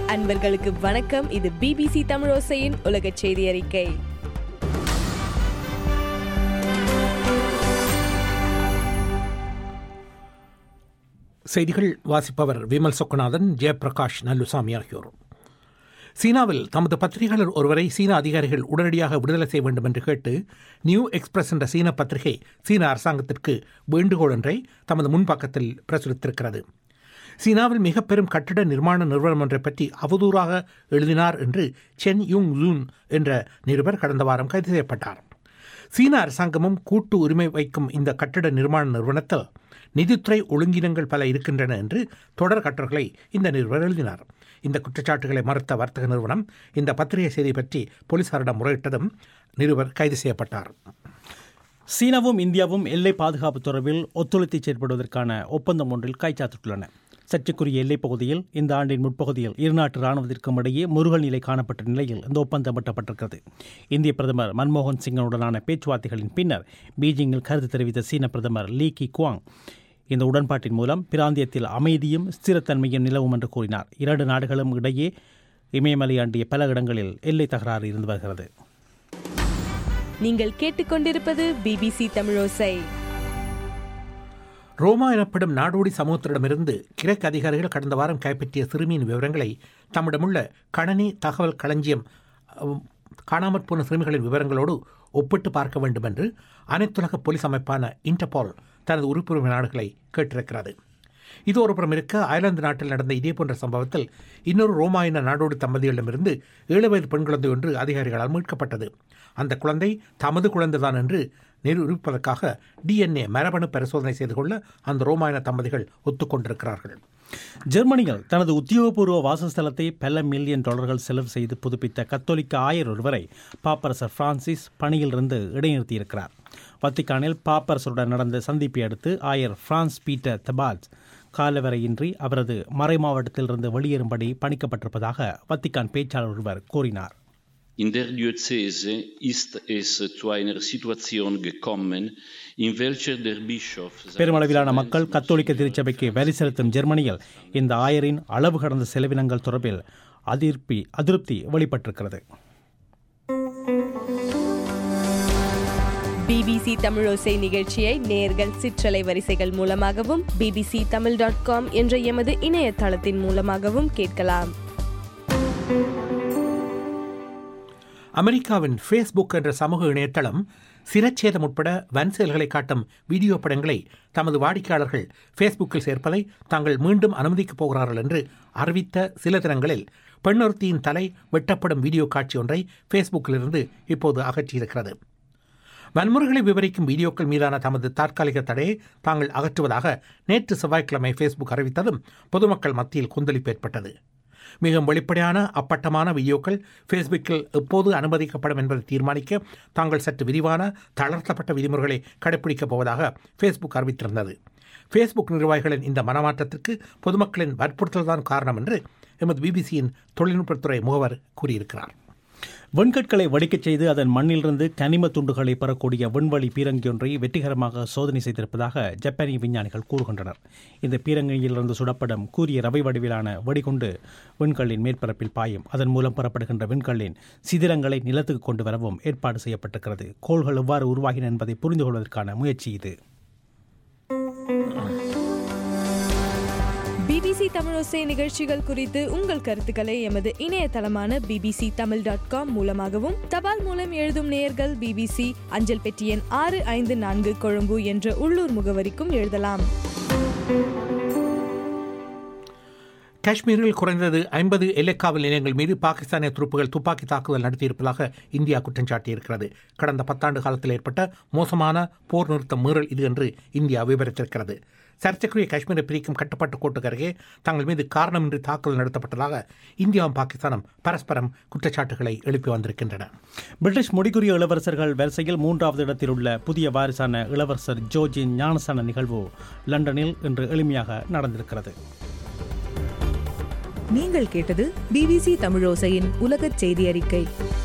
அன்பர்களுக்கு வணக்கம் இது பிபிசி தமிழோசையின் உலக செய்தி அறிக்கை செய்திகள் வாசிப்பவர் விமல் சொக்கநாதன் ஜெயபிரகாஷ் நல்லுசாமி ஆகியோர் சீனாவில் தமது பத்திரிகையாளர் ஒருவரை சீன அதிகாரிகள் உடனடியாக விடுதலை செய்ய வேண்டும் என்று கேட்டு நியூ எக்ஸ்பிரஸ் என்ற சீன பத்திரிகை சீன அரசாங்கத்திற்கு வேண்டுகோள் ஒன்றை தமது முன்பக்கத்தில் பிரசுரித்திருக்கிறது சீனாவில் மிக பெரும் கட்டிட நிர்மாண நிறுவனம் ஒன்றை பற்றி அவதூறாக எழுதினார் என்று சென் யுங் ஜூன் என்ற நிருபர் கடந்த வாரம் கைது செய்யப்பட்டார் சீன அரசாங்கமும் கூட்டு உரிமை வைக்கும் இந்த கட்டிட நிர்மாண நிறுவனத்தில் நிதித்துறை ஒழுங்கினங்கள் பல இருக்கின்றன என்று தொடர் கட்டுரைகளை இந்த நிருபர் எழுதினார் இந்த குற்றச்சாட்டுகளை மறுத்த வர்த்தக நிறுவனம் இந்த பத்திரிகை செய்தி பற்றி போலீசாரிடம் முறையிட்டதும் நிருபர் கைது செய்யப்பட்டார் சீனாவும் இந்தியாவும் எல்லை பாதுகாப்பு தொடர்பில் ஒத்துழைத்து செயற்படுவதற்கான ஒப்பந்தம் ஒன்றில் கைச்சாத்திட்டுள்ளன சர்ச்சைக்குரிய எல்லைப் பகுதியில் இந்த ஆண்டின் முற்பகுதியில் இருநாட்டு ராணுவத்திற்கும் இடையே முருகல் நிலை காணப்பட்ட நிலையில் இந்த ஒப்பந்தம் எட்டப்பட்டிருக்கிறது இந்திய பிரதமர் மன்மோகன் சிங்குடனான பேச்சுவார்த்தைகளின் பின்னர் பீஜிங்கில் கருத்து தெரிவித்த சீன பிரதமர் லீ கி குவாங் இந்த உடன்பாட்டின் மூலம் பிராந்தியத்தில் அமைதியும் ஸ்திரத்தன்மையும் நிலவும் என்று கூறினார் இரண்டு நாடுகளும் இடையே இமயமலை ஆண்டிய பல இடங்களில் எல்லை தகராறு இருந்து வருகிறது நீங்கள் கேட்டுக்கொண்டிருப்பது பிபிசி தமிழோசை ரோமா எனப்படும் நாடோடி சமூகத்திடமிருந்து கிரேக்க அதிகாரிகள் கடந்த வாரம் கைப்பற்றிய சிறுமியின் விவரங்களை தம்மிடமுள்ள கணனி தகவல் களஞ்சியம் அஹ், காணாமற் போன சிறுமிகளின் விவரங்களோடு ஒப்பிட்டு பார்க்க வேண்டும் என்று அனைத்துலக போலீஸ் அமைப்பான இன்டர்பால் தனது உறுப்புரிமை நாடுகளை கேட்டிருக்கிறது இது ஒரு புறம் இருக்க அயர்லாந்து நாட்டில் நடந்த இதே போன்ற சம்பவத்தில் இன்னொரு ரோமாயின நாடோடி தம்பதிகளிடமிருந்து ஏழு வயது பெண் குழந்தை ஒன்று அதிகாரிகளால் மீட்கப்பட்டது அந்த குழந்தை தமது குழந்தைதான் என்று நிரூபிப்பதற்காக டிஎன்ஏ மரபணு பரிசோதனை செய்து கொள்ள அந்த ரோமாயன தம்பதிகள் ஒத்துக்கொண்டிருக்கிறார்கள் ஜெர்மனியில் தனது உத்தியோகபூர்வ வாசஸ்தலத்தை பல மில்லியன் டாலர்கள் செலவு செய்து புதுப்பித்த கத்தோலிக்க ஆயர் ஒருவரை பாப்பரசர் பிரான்சிஸ் பணியிலிருந்து இடைநிறுத்தியிருக்கிறார் வத்திக்கானில் பாப்பரசருடன் நடந்த சந்திப்பை அடுத்து ஆயர் பிரான்ஸ் பீட்டர் தெபால்ஸ் காலவரையின்றி அவரது மறைமாவட்டத்திலிருந்து வெளியேறும்படி பணிக்கப்பட்டிருப்பதாக வத்திக்கான் பேச்சாளர் ஒருவர் கூறினார் In der Diözese ist es zu einer Situation gekommen, in welcher der Bischof பெருமளவிலான மக்கள் கத்தோலிக்க திருச்சபைக்கு வரி செலுத்தும் ஜெர்மனியில் இந்த ஆயரின் அளவு கடந்த செலவினங்கள் தொடர்பில் அதிருப்தி அதிருப்தி வெளிப்பட்டிருக்கிறது பிபிசி தமிழோசை நிகழ்ச்சியை நேர்கள் சிற்றலை வரிசைகள் மூலமாகவும் பிபிசி தமிழ் டாட் காம் என்ற எமது இணையதளத்தின் மூலமாகவும் கேட்கலாம் அமெரிக்காவின் ஃபேஸ்புக் என்ற சமூக இணையதளம் சிரச்சேதம் உட்பட வன் செயல்களை காட்டும் வீடியோ படங்களை தமது வாடிக்கையாளர்கள் ஃபேஸ்புக்கில் சேர்ப்பதை தாங்கள் மீண்டும் அனுமதிக்கப் போகிறார்கள் என்று அறிவித்த சில தினங்களில் பெண்ணொருத்தியின் தலை வெட்டப்படும் வீடியோ காட்சி ஒன்றை ஃபேஸ்புக்கிலிருந்து இப்போது அகற்றியிருக்கிறது வன்முறைகளை விவரிக்கும் வீடியோக்கள் மீதான தமது தற்காலிக தடையை தாங்கள் அகற்றுவதாக நேற்று செவ்வாய்க்கிழமை ஃபேஸ்புக் அறிவித்ததும் பொதுமக்கள் மத்தியில் கொந்தளிப்பு ஏற்பட்டது மிகவும் வெளிப்படையான அப்பட்டமான வீடியோக்கள் ஃபேஸ்புக்கில் எப்போது அனுமதிக்கப்படும் என்பதை தீர்மானிக்க தாங்கள் சற்று விரிவான தளர்த்தப்பட்ட விதிமுறைகளை கடைப்பிடிக்கப் போவதாக ஃபேஸ்புக் அறிவித்திருந்தது ஃபேஸ்புக் நிர்வாகிகளின் இந்த மனமாற்றத்திற்கு பொதுமக்களின் வற்புறுத்தல்தான் காரணம் என்று எமது பிபிசியின் தொழில்நுட்பத்துறை முகவர் கூறியிருக்கிறார் வெண்கற்களை வடிக்கச் செய்து அதன் மண்ணிலிருந்து கனிம துண்டுகளை பெறக்கூடிய விண்வெளி பீரங்கியொன்றை வெற்றிகரமாக சோதனை செய்திருப்பதாக ஜப்பானிய விஞ்ஞானிகள் கூறுகின்றனர் இந்த பீரங்கியிலிருந்து சுடப்படும் கூரிய ரவை வடிவிலான வெடிகுண்டு விண்கல்லின் மேற்பரப்பில் பாயும் அதன் மூலம் பெறப்படுகின்ற விண்கல்லின் சிதிலங்களை நிலத்துக்கு கொண்டு வரவும் ஏற்பாடு செய்யப்பட்டிருக்கிறது கோள்கள் எவ்வாறு உருவாகின என்பதை புரிந்து கொள்வதற்கான முயற்சி இது பிபிசி தமிழோசை நிகழ்ச்சிகள் குறித்து உங்கள் கருத்துக்களை எமது இணையதளமான பிபிசி தமிழ் டாட் காம் மூலமாகவும் தபால் மூலம் எழுதும் நேயர்கள் பிபிசி அஞ்சல் பெட்டி எண் ஆறு ஐந்து நான்கு கொழும்பு என்ற உள்ளூர் முகவரிக்கும் எழுதலாம் காஷ்மீரில் குறைந்தது ஐம்பது எல்லைக்காவல் நிலையங்கள் மீது பாகிஸ்தானிய துருப்புகள் துப்பாக்கி தாக்குதல் நடத்தியிருப்பதாக இந்தியா குற்றம் சாட்டியிருக்கிறது கடந்த பத்தாண்டு காலத்தில் ஏற்பட்ட மோசமான போர் நிறுத்த மீறல் இது என்று இந்தியா விவரித்திருக்கிறது சர்ச்சைக்குரிய காஷ்மீரை பிரிக்கும் கட்டுப்பாட்டு கோட்டுக்கு அருகே தங்கள் மீது காரணமின்றி தாக்குதல் நடத்தப்பட்டதாக இந்தியாவும் பாகிஸ்தானும் பரஸ்பரம் குற்றச்சாட்டுகளை எழுப்பி வந்திருக்கின்றன பிரிட்டிஷ் முடிக்குரிய இளவரசர்கள் வரிசையில் மூன்றாவது இடத்தில் உள்ள புதிய வாரிசான இளவரசர் ஜோர்ஜின் ஞானசான நிகழ்வு லண்டனில் இன்று எளிமையாக நடந்திருக்கிறது நீங்கள் கேட்டது பிபிசி தமிழோசையின் உலகச் செய்தி அறிக்கை